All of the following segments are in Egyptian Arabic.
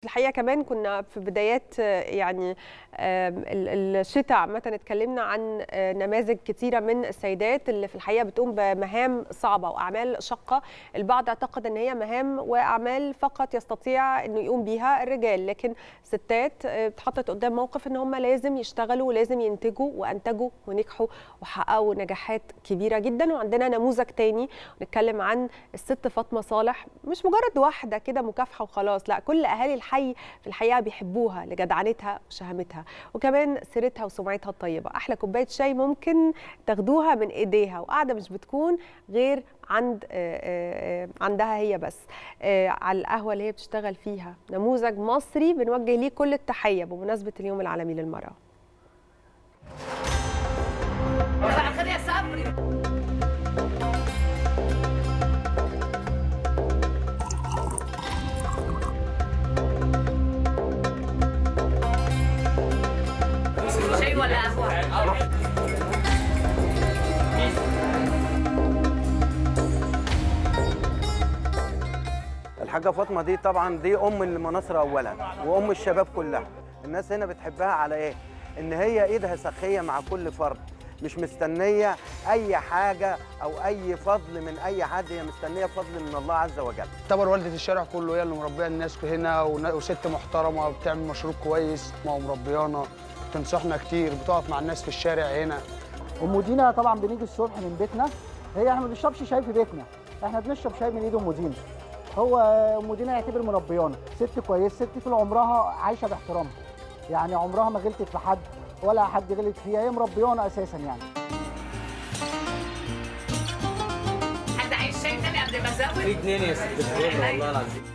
الحقيقه كمان كنا في بدايات يعني الشتاء عامه اتكلمنا عن نماذج كثيره من السيدات اللي في الحقيقه بتقوم بمهام صعبه واعمال شاقه البعض اعتقد ان هي مهام واعمال فقط يستطيع انه يقوم بيها الرجال لكن ستات اتحطت قدام موقف ان هم لازم يشتغلوا ولازم ينتجوا وانتجوا ونجحوا وحققوا نجاحات كبيره جدا وعندنا نموذج تاني نتكلم عن الست فاطمه صالح مش مجرد واحده كده مكافحه وخلاص لا كل اهالي الحي في الحقيقه بيحبوها لجدعنتها وشهامتها وكمان سيرتها وسمعتها الطيبه احلى كوبايه شاي ممكن تاخدوها من ايديها وقاعده مش بتكون غير عند عندها هي بس على القهوه اللي هي بتشتغل فيها نموذج مصري بنوجه ليه كل التحيه بمناسبه اليوم العالمي للمراه صباح الخير يا صبري شاي ولا قهوه الحاجه فاطمه دي طبعا دي ام المناصر اولا وام الشباب كلها الناس هنا بتحبها على ايه ان هي ايدها سخيه مع كل فرد مش مستنيه اي حاجه او اي فضل من اي حد هي مستنيه فضل من الله عز وجل تعتبر والده الشارع كله هي اللي مربيه الناس هنا وست محترمه وبتعمل مشروب كويس ومربيانا بتنصحنا كتير بتقف مع الناس في الشارع هنا ام دينا طبعا بنيجي الصبح من بيتنا هي احنا ما بنشربش شاي في بيتنا احنا بنشرب شاي من ايد ام دينا هو ام دينا يعتبر مربيانا ست كويس ست طول عمرها عايشه باحترامها يعني عمرها ما غلطت في حد ولا حد غلط فيها هي مربيانا اساسا يعني حد عايز شاي تاني قبل ما ازود في اتنين يا ست الكل والله العظيم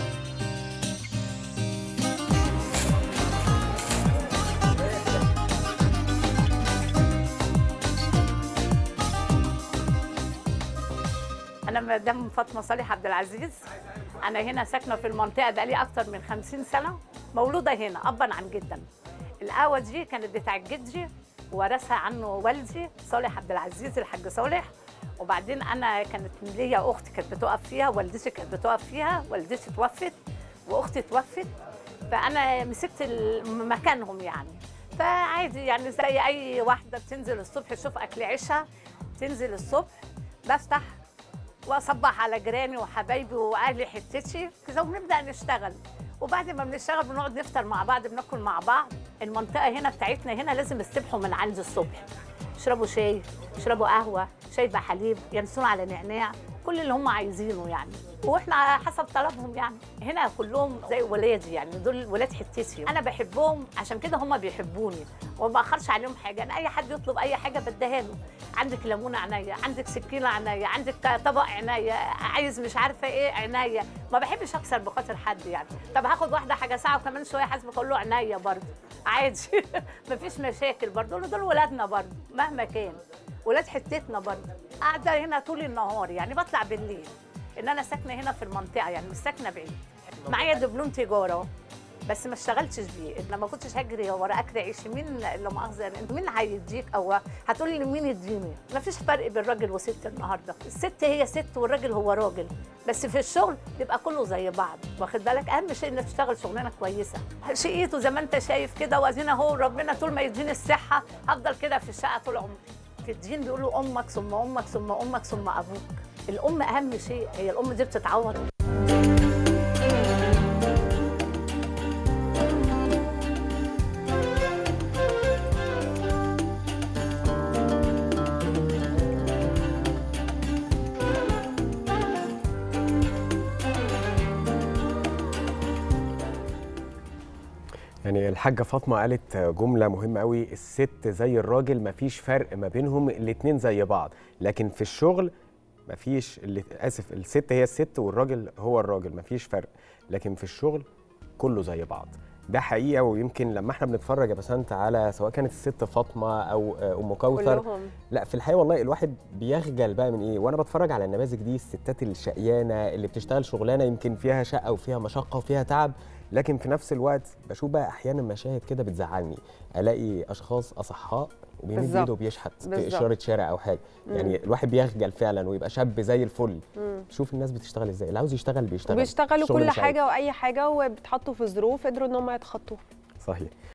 انا مدام فاطمه صالح عبد العزيز انا هنا ساكنه في المنطقه بقالي اكتر من 50 سنه مولوده هنا ابا عن جدا القهوه دي كانت بتاع جدي ورثها عنه والدي صالح عبد العزيز الحاج صالح وبعدين انا كانت ليا اخت كانت بتقف فيها والدتي كانت بتقف فيها والدتي توفت واختي توفت فانا مسكت مكانهم يعني فعادي يعني زي اي واحده بتنزل الصبح تشوف اكل عيشها تنزل الصبح بفتح واصبح على جيراني وحبايبي واهلي حتتي كده وبنبدا نشتغل وبعد ما بنشتغل بنقعد نفطر مع بعض بناكل مع بعض المنطقه هنا بتاعتنا هنا لازم يستبحوا من عندي الصبح يشربوا شاي يشربوا قهوه شاي بحليب ينسون على نعناع كل اللي هم عايزينه يعني واحنا على حسب طلبهم يعني هنا كلهم زي ولادي يعني دول ولاد حتتي انا بحبهم عشان كده هم بيحبوني وما باخرش عليهم حاجه انا اي حد يطلب اي حاجه بديها له عندك ليمونه عينيا عندك سكينه عينيا عندك طبق عينيا عايز مش عارفه ايه عينيا ما بحبش اكسر بخاطر حد يعني طب هاخد واحده حاجه ساعه وكمان شويه حاسبك اقول له عينيا برضه عادي مفيش مشاكل برضه دول ولادنا برضه مهما كان ولاد حتتنا برضه قاعده هنا طول النهار يعني بطلع بالليل ان انا ساكنه هنا في المنطقه يعني مش ساكنه بعيد معايا دبلوم تجاره بس ما اشتغلتش بيه انا ما كنتش هجري ورا اكل عيش مين لا مؤاخذه يعني مين هيديك او هتقولي لي مين يديني ما فيش فرق بين راجل وست النهارده الست هي ست والراجل هو راجل بس في الشغل يبقى كله زي بعض واخد بالك اهم شيء انك تشتغل شغلانه كويسه شقيته زي ما انت شايف كده وادينا اهو ربنا طول ما يديني الصحه هفضل كده في الشقه طول عمري في الدين بيقولوا امك ثم امك ثم امك ثم ابوك الام اهم شيء هي الام دي بتتعوض يعني الحاجة فاطمة قالت جملة مهمة قوي الست زي الراجل مفيش فرق ما بينهم الاتنين زي بعض لكن في الشغل مفيش اللي اسف الست هي الست والراجل هو الراجل مفيش فرق لكن في الشغل كله زي بعض ده حقيقه ويمكن لما احنا بنتفرج يا بسنت على سواء كانت الست فاطمه او ام كوثر كلهم لا في الحقيقه والله الواحد بيخجل بقى من ايه وانا بتفرج على النماذج دي الستات الشقيانه اللي بتشتغل شغلانه يمكن فيها شقه وفيها مشقه وفيها تعب لكن في نفس الوقت بشوف بقى احيانا مشاهد كده بتزعلني الاقي اشخاص اصحاء وبيمد بالظبط. ايده وبيشحت في بالظبط. اشاره شارع او حاجه يعني الواحد بيخجل فعلا ويبقى شاب زي الفل شوف الناس بتشتغل ازاي اللي عاوز يشتغل بيشتغل وبيشتغلوا الشغل كل مش عيب. حاجه واي حاجه وبيتحطوا في ظروف قدروا ان هم يتخطوها صحيح